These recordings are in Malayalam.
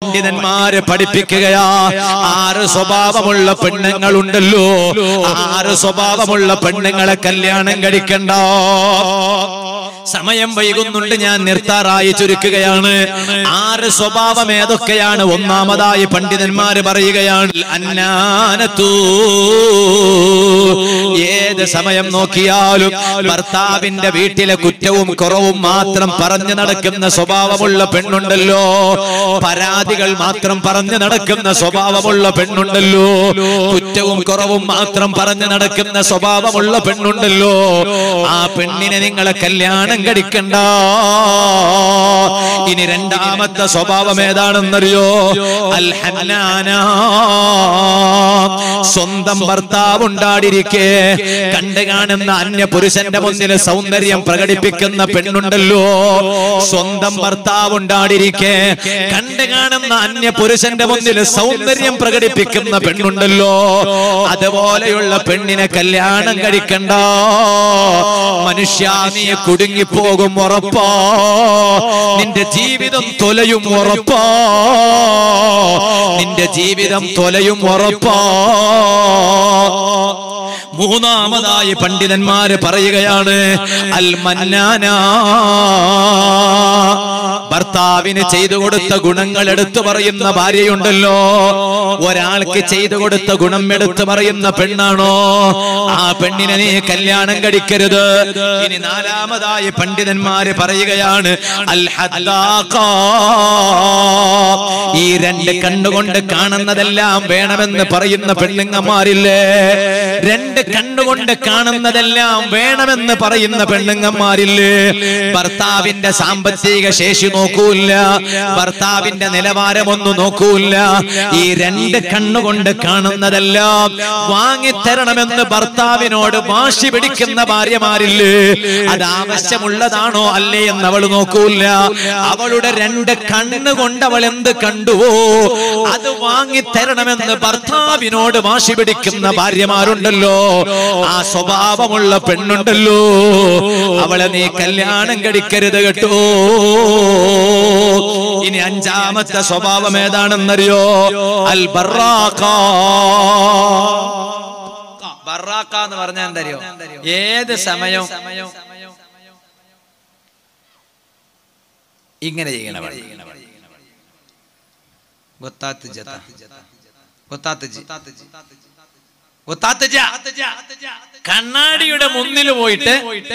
പണ്ഡിതന്മാര് പഠിപ്പിക്കുകയാ ആറ് സ്വഭാവമുള്ള പെണ്ണുങ്ങളുണ്ടല്ലോ ആറ് സ്വഭാവമുള്ള പെണ്ണുങ്ങളെ കല്യാണം കഴിക്കണ്ട സമയം വൈകുന്നുണ്ട് ഞാൻ നിർത്താറായി ചുരുക്കുകയാണ് ആറ് സ്വഭാവം ഏതൊക്കെയാണ് ഒന്നാമതായി പണ്ഡിതന്മാര് പറയുകയാണ് അന്നാനത്തൂ ഏത് സമയം നോക്കിയാലും ഭർത്താവിന്റെ വീട്ടിലെ കുറ്റവും കുറവും മാത്രം പറഞ്ഞു നടക്കുന്ന സ്വഭാവമുള്ള പെണ്ണുണ്ടല്ലോ പരാതികൾ മാത്രം പറഞ്ഞു നടക്കുന്ന സ്വഭാവമുള്ള പെണ്ണുണ്ടല്ലോ കുറ്റവും കുറവും മാത്രം പറഞ്ഞു നടക്കുന്ന സ്വഭാവമുള്ള പെണ്ണുണ്ടല്ലോ ആ പെണ്ണിനെ നിങ്ങളെ കല്യാണം കഴിക്കണ്ട ഇനി രണ്ടാമത്തെ സ്വഭാവം ഏതാണെന്നറിയോ അൽ ഹന്നാന സ്വന്തം ഭർത്താവ് ഉണ്ടാടിരിക്കെ കണ്ടു കാണുന്ന അന്യ പുരുഷന്റെ മുന്നിൽ സൗന്ദര്യം പ്രകടിപ്പിക്കുന്ന പെണ്ണുണ്ടല്ലോ സ്വന്തം ഭർത്താവ് ഉണ്ടാടിരിക്കെ കണ്ടു കാണുന്ന അന്യ പുരുഷന്റെ മുന്നിൽ സൗന്ദര്യം പ്രകടിപ്പിക്കുന്ന പെണ്ണുണ്ടല്ലോ അതുപോലെയുള്ള പെണ്ണിനെ കല്യാണം കഴിക്കണ്ട മനുഷ്യ നീ കുടുങ്ങിപ്പോകും ഉറപ്പാ നിന്റെ ജീവിതം തൊലയും ഉറപ്പാ നിന്റെ ജീവിതം തൊലയും ഉറപ്പാ മൂന്നാമതായി പണ്ഡിതന്മാര് പറയുകയാണ് അൽ മന്നാന ഭർത്താവിന് ചെയ്തു കൊടുത്ത ഗുണങ്ങൾ എടുത്തു പറയുന്ന ഭാര്യയുണ്ടല്ലോ ഒരാൾക്ക് ചെയ്തു കൊടുത്ത ഗുണം എടുത്തു പറയുന്ന പെണ്ണാണോ ആ പെണ്ണിനെ നീ കല്യാണം കഴിക്കരുത് ഇനി നാലാമതായി പണ്ഡിതന്മാര് പറയുകയാണ് അൽ ഹദ്ദാഖ. ഈ രണ്ട് കണ്ണുകൊണ്ട് കാണുന്നതെല്ലാം വേണമെന്ന് പറയുന്ന പെണ്ണുങ്ങന്മാരില്ലേ രണ്ട് കണ്ണുകൊണ്ട് കാണുന്നതെല്ലാം വേണമെന്ന് പറയുന്ന പെണ്ണുങ്ങന്മാരില്ലേ ഭർത്താവിന്റെ സാമ്പത്തിക ശേഷി നോക്കൂല ഭർത്താവിന്റെ നിലവാരമൊന്നും നോക്കൂല ഈ രണ്ട് കണ്ണുകൊണ്ട് കാണുന്നതെല്ലാം വാങ്ങിത്തരണമെന്ന് ഭർത്താവിനോട് വാശി പിടിക്കുന്ന ഭാര്യമാരില്ലേ അത് ആവശ്യമുള്ളതാണോ അല്ലേ എന്ന് അവൾ നോക്കൂല അവളുടെ രണ്ട് കണ്ണുകൊണ്ട് അവൾ എന്ത് കണ്ടുവോ അത് വാങ്ങിത്തരണമെന്ന് ഭർത്താവിനോട് വാശി പിടിക്കുന്ന ഭാര്യമാരുണ്ടല്ലോ ആ സ്വഭാവമുള്ള പെണ്ണുണ്ടല്ലോ അവളെ നീ കല്യാണം കഴിക്കരുത് കേട്ടോ ഇനി അഞ്ചാമത്തെ സ്വഭാവം ഏതാണെന്നറിയോ അൽ ബറാഖ ബറാഖ എന്ന് പറഞ്ഞാൽ എന്തറിയോ ഏത് സമയവും ഇങ്ങനെ ചെയ്യണവൾ ഗൊത്താത്ത് ജത. ഗൊത്താത്ത് ജി. ഗൊത്താത്ത് ജ. കണ്ണാടിയുടെ മുന്നിൽ പോയിട്ട്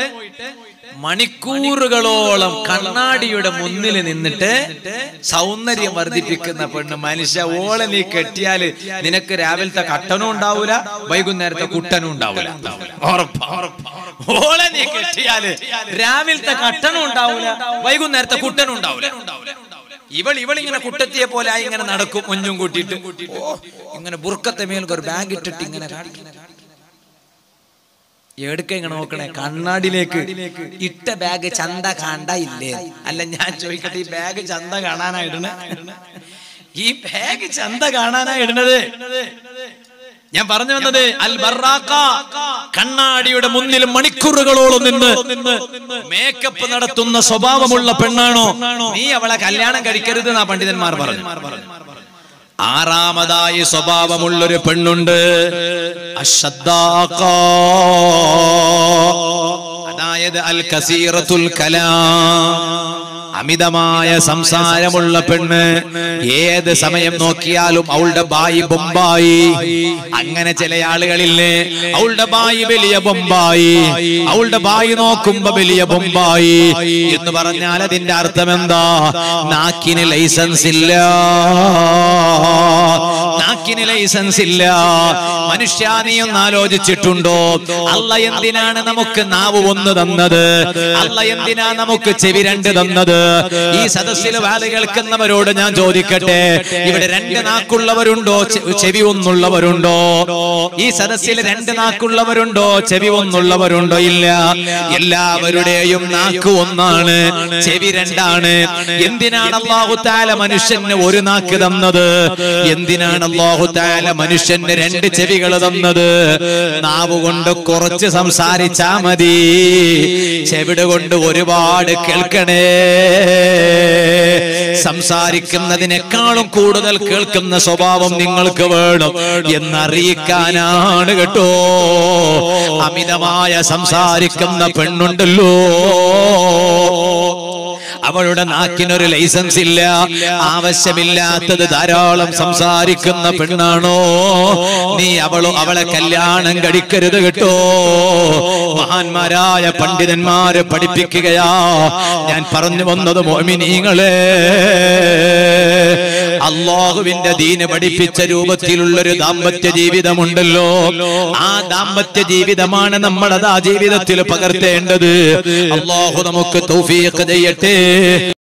മണിക്കൂറുകളോളം കണ്ണാടിയുടെ മുന്നിൽ നിന്നിട്ട് സൗന്ദര്യം വർദ്ധിപ്പിക്കുന്ന പെണ്ണ് മനുഷ്യ ഓളെ നീ കെട്ടിയാല് നിനക്ക് രാവിലത്തെ കട്ടനും ഉണ്ടാവൂല വൈകുന്നേരത്തെ കുട്ടനും ഉണ്ടാവൂല ഉറപ്പാ, ഉറപ്പാ. ഓളെ നീ കെട്ടിയാല് രാവിലത്തെ കട്ടനും ഉണ്ടാവൂല വൈകുന്നേരത്തെ കുട്ടനും ഉണ്ടാവൂല ഇവൾ ഇവൾ ഇങ്ങനെ കുട്ടത്തിയെ പോലെ ആയി ഇങ്ങനെ നടക്കും ഒഞ്ഞും കൂട്ടിയിട്ട് ഓ ഇങ്ങനെ ബുർക്കത്തെ മേൽക്ക് ഒരു ബാഗ് ഇട്ടിട്ട് ഇങ്ങനെ കാണിക്കുന്ന എടുക്ക ഇങ്ങനെ നോക്കണേ കണ്ണാടിയിലേക്ക് ഇട്ട ബാഗ് ചന്ത കാണണ്ട ഇല്ലേ അല്ല ഞാൻ ചോദിക്കട്ടെ ഈ ബാഗ് ചന്ത കാണാനാ ഇടണേ ഈ ബാഗ് ചന്ത കാണാനാ ഇടുന്നത് ഞാൻ പറഞ്ഞു വന്നത് അൽ ബറാക്ക കണ്ണാടിയുടെ മുന്നിൽ മണിക്കൂറുകളോളം നിന്ന് മേക്കപ്പ് നടത്തുന്ന സ്വഭാവമുള്ള പെണ്ണാണോ നീ അവളെ കല്യാണം കഴിക്കരുത് എന്നാ പണ്ഡിതന്മാർ പറഞ്ഞു ആറാമതായി സ്വഭാവമുള്ളൊരു പെണ്ണുണ്ട് അശ്രദ്ധാക്ക. അതായത് അൽ കസീറത്തുൽ കലാം അമിതമായ സംസാരമുള്ള പെണ്ണ് ഏത് സമയം നോക്കിയാലും അവളുടെ ബായി ബൊമ്പായി അങ്ങനെ ചില ആളുകളില്ലേ അവളുടെ ബായി വലിയ ബൊമ്പായി അവളുടെ ബായി നോക്കുമ്പോ വലിയ ബൊമ്പായി എന്ന് പറഞ്ഞാൽ അതിന്റെ അർത്ഥം എന്താ നാക്കിന് ലൈസൻസ് ഇല്ല നാക്കിന് ലൈസൻസ് ഇല്ല മനുഷ്യ നീ ഒന്ന് ആലോചിച്ചിട്ടുണ്ടോ അല്ല എന്തിനാണ് നമുക്ക് നാവ് ഒന്ന് തന്നത് അല്ല എന്തിനാ നമുക്ക് ചെവി രണ്ട് തന്നത് ഈ സദസ്സിൽ വാല് കേൾക്കുന്നവരോട് ഞാൻ ചോദിക്കട്ടെ ഇവിടെ രണ്ട് നാക്കുള്ളവരുണ്ടോ ചെ- ചെവി ഒന്നുള്ളവരുണ്ടോ ഈ സദസ്സിൽ രണ്ട് നാക്കുള്ളവരുണ്ടോ ചെവി ഒന്നുള്ളവരുണ്ടോ ഇല്ല എല്ലാവരുടെയും നാക്ക് ഒന്നാണ് ചെവി രണ്ടാണ് എന്തിനാണ് അള്ളാഹു താല മനുഷ്യന് ഒരു നാക്ക് തന്നത് എന്തിനാണ് അള്ളാഹു താല മനുഷ്യന് രണ്ട് ചെവികൾ തന്നത് നാവ് കൊണ്ട് കുറച്ച് സംസാരിച്ചാ മതി ചെവിട് കൊണ്ട് ഒരുപാട് കേൾക്കണേ സംസാരിക്കുന്നതിനേക്കാളും കൂടുതൽ കേൾക്കുന്ന സ്വഭാവം നിങ്ങൾക്ക് വേണം എന്നറിയിക്കാനാണ് കേട്ടോ അമിതമായ സംസാരിക്കുന്ന പെണ്ണുണ്ടല്ലോ അവളുടെ നാക്കിനൊരു ലൈസൻസ് ഇല്ല ആവശ്യമില്ലാത്തത് ധാരാളം സംസാരിക്കുന്ന പെണ്ണാണോ നീ അവളോ അവളെ കല്യാണം കഴിക്കരുത് കേട്ടോ മഹാന്മാരായ പണ്ഡിതന്മാരെ പഠിപ്പിക്കുകയാ ഞാൻ പറഞ്ഞു വന്നത് മോമിനീങ്ങളെ അള്ളാഹുവിന്റെ ദീന് പഠിപ്പിച്ച രൂപത്തിലുള്ളൊരു ദാമ്പത്യ ജീവിതമുണ്ടല്ലോ ആ ദാമ്പത്യ ജീവിതമാണ് നമ്മളത് ആ ജീവിതത്തിൽ പകർത്തേണ്ടത് അള്ളാഹു നമുക്ക് തൗഫീഖ് ചെയ്യട്ടെ